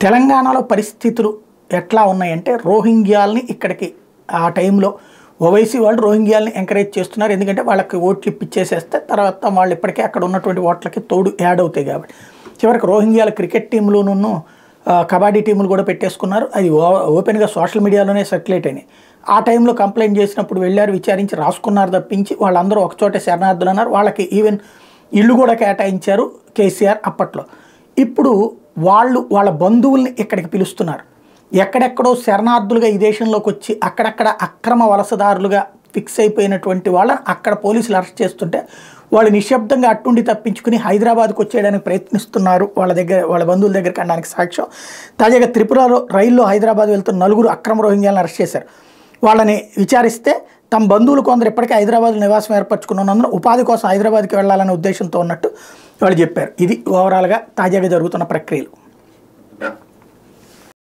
తెలంగాణలో పరిస్థితులు ఎట్లా ఉన్నాయంటే రోహింగ్యాల్ని ఇక్కడికి ఆ టైంలో ఓవైసీ వాళ్ళు రోహింగ్యాల్ని ఎంకరేజ్ చేస్తున్నారు ఎందుకంటే వాళ్ళకి ఓట్లు ఇప్పించేసేస్తే తర్వాత వాళ్ళు ఇప్పటికే అక్కడ ఉన్నటువంటి ఓట్లకి తోడు యాడ్ అవుతాయి కాబట్టి చివరికి రోహింగ్యాల క్రికెట్ టీంలోనూ కబడ్డీ టీములు కూడా పెట్టేసుకున్నారు అది ఓ- ఓపెన్గా సోషల్ మీడియాలోనే సర్క్యులేట్ అయినాయి ఆ టైంలో కంప్లైంట్ చేసినప్పుడు వెళ్ళారు విచారించి రాసుకున్నారు తప్పించి వాళ్ళందరూ ఒకచోటే శరణార్థులు అన్నారు వాళ్ళకి ఈవెన్ ఇల్లు కూడా కేటాయించారు కేసీఆర్ అప్పట్లో ఇప్పుడు వాళ్ళు వాళ్ళ బంధువుల్ని ఇక్కడికి పిలుస్తున్నారు ఎక్కడెక్కడో శరణార్థులుగా ఈ దేశంలోకి వచ్చి అక్కడక్కడ అక్రమ వలసదారులుగా ఫిక్స్ అయిపోయినటువంటి వాళ్ళని అక్కడ పోలీసులు అరెస్ట్ చేస్తుంటే వాళ్ళు నిశ్శబ్దంగా అట్టుండి తప్పించుకుని హైదరాబాద్కు వచ్చేయడానికి ప్రయత్నిస్తున్నారు వాళ్ళ దగ్గర వాళ్ళ బంధువుల దగ్గరికి అనడానికి సాక్ష్యం తాజాగా త్రిపురలో రైల్లో హైదరాబాద్ వెళ్తున్న నలుగురు అక్రమ రోహింగ్యాలను అరెస్ట్ చేశారు వాళ్ళని విచారిస్తే తమ బంధువులు కొందరు ఇప్పటికే హైదరాబాద్లో నివాసం ఏర్పరచుకున్నందున ఉపాధి కోసం హైదరాబాద్కి వెళ్ళాలనే ఉద్దేశంతో ఉన్నట్టు వాళ్ళు చెప్పారు ఇది ఓవరాల్గా తాజాగా జరుగుతున్న ప్రక్రియలు